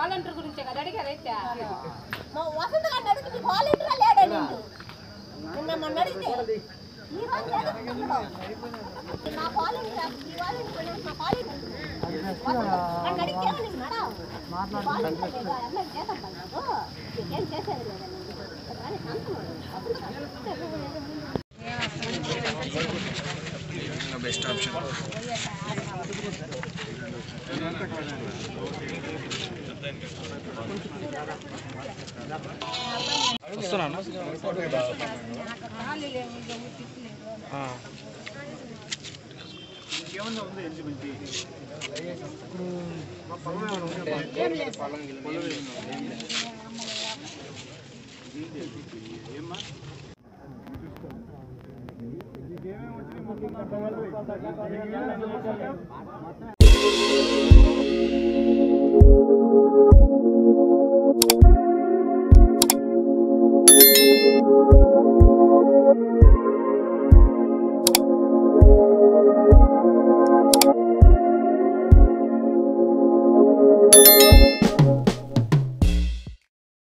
Volunteer గురించే కదా అడిగారు అయితే మా వసంత గారిని అడిగితే మీకు వాలంటీర్ లేడా నిన్ను నిన్న మొన్న అడిగితే ఈ రోజు అడుగుతున్నాడు. నా వాలంటీర్ ఈ వాలంటీర్ నా వాలంటీర్ నన్ను అడిగితే నీకు మేడం వాలంటీర్ లేదా అన్న చేద్దాం నాకు నీకేం చేసేది లేదా నేను కానీ అంటున్నాడు బెస్ట్ ఆప్షన్ వస్తున్నాను Thank